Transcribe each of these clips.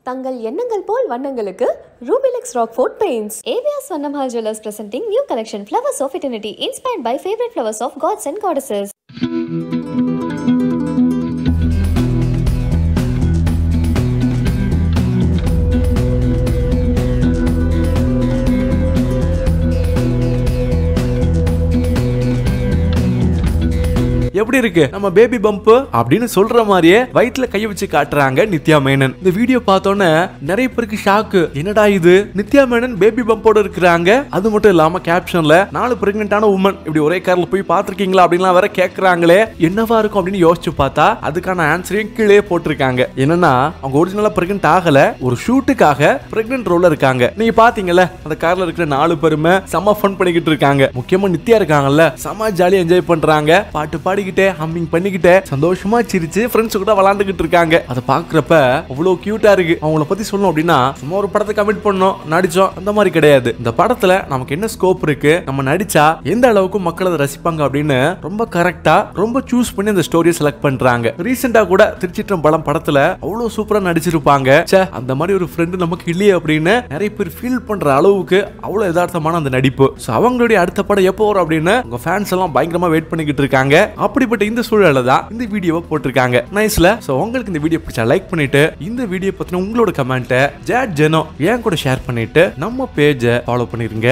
தங்கள் எண்ணங்கள் போல் வண்ணங்களுக்கு Rubilex Rockfort paints Aviyas Vannamahal jewellers presenting new collection flowers of eternity inspired by favourite flowers of gods and goddesses எப்படி இருக்கு நம்ம பேபி பம்ப் அப்படின்னு சொல்ற மாதிரியே வயிற்றுல கைய வச்சு காட்டுறாங்க நித்யா மேனன் இந்த வீடியோ பார்த்தோன்னே நிறைய பேருக்கு ஷாக்கு என்னடா இது நித்யா மேனன் பேபி பம்போட இருக்கிறாங்க அது மட்டும் இல்லாம கேப்ஷன்ல நாலு பிரெக்னென்டான உமன் இப்படி ஒரே கார்ல போய் பாத்திருக்கீங்களா அப்படின்லாம் வேற கேக்குறாங்களே என்னவா இருக்கும் அப்படின்னு யோசிச்சு பார்த்தா அதுக்கான ஆன்சரையும் கீழே போட்டிருக்காங்க என்னன்னா அவங்க ஒரிஜினலா பிரெக்னென்ட் ஆகல ஒரு ஷூட்டுக்காக பிரெக்னென்ட் ரோல்ல இருக்காங்க நீங்க பாத்தீங்கல்ல அந்த கார்ல இருக்கிற நாலு பேருமே செம்ம ஃபன் பண்ணிக்கிட்டு இருக்காங்க முக்கியமா நித்யா இருக்காங்கல்ல செம்ம ஜாலியா என்ஜாய் பண்றாங்க பாட்டு பாடிக்கிட்டே ஹம்மிங் பண்ணிக்கிட்டே சந்தோஷமா சிரிச்சு ஃப்ரெண்ட்ஸ் கூட விளாண்டுகிட்டு இருக்காங்க அதை பாக்குறப்ப அவ்வளவு கியூட்டா இருக்கு அவங்கள பத்தி சொல்லணும் அப்படின்னா சும்மா ஒரு படத்தை கமிட் பண்ணோம் நடிச்சோம் அந்த மாதிரி கிடையாது இந்த படத்துல நமக்கு என்ன ஸ்கோப் இருக்கு நம்ம நடிச்சா எந்த அளவுக்கு மக்கள் அதை ரசிப்பாங்க அப்படின்னு ரொம்ப கரெக்டா ரொம்ப சூஸ் பண்ணி அந்த ஸ்டோரியை செலக்ட் பண்றாங்க ரீசெண்டா கூட திருச்சிற்றம்பலம் படத்துல அவ்வளவு சூப்பரா நடிச்சிருப்பாங்க ச்சே அந்த மாதிரி ஒரு ஃப்ரெண்டு நமக்கு இல்லையே அப்படின்னு நிறைய பேர் ஃபீல் பண்ற அளவுக்கு அவ்வளவு யதார்த்தமான அந்த நடிப்பு ஸோ அவங்களுடைய அடுத்த படம் எப்போ வரும் அப்படின்னு உங்க ஃபேன்ஸ் எல்லாம் பயங்கரமா வெயிட் பண்ணிக்கிட்டு இருக்காங்க அப்படிப்பட்ட இந்த சூழல்ல தான் இந்த வீடியோவை போட்டிருக்காங்க நைஸ்ல ஸோ உங்களுக்கு இந்த வீடியோ பிடிச்சா லைக் பண்ணிட்டு இந்த வீடியோ பத்தின உங்களோட கமெண்ட்டை ஜேட் ஜெனோ என் கூட ஷேர் பண்ணிட்டு நம்ம பேஜை ஃபாலோ பண்ணிருங்க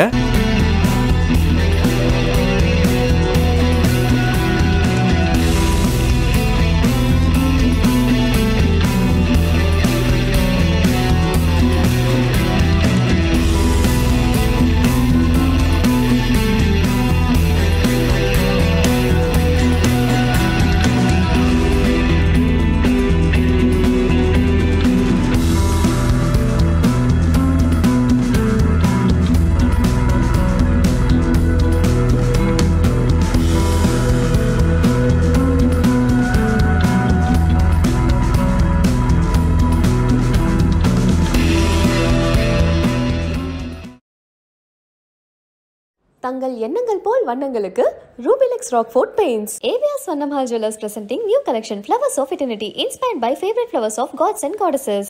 தங்கள் எண்ணங்கள் போல் வண்ணங்களுக்கு Rubilex Rockfort paints Aviyas Vannamahal jewellers presenting new collection flowers of eternity inspired by favourite flowers of gods and goddesses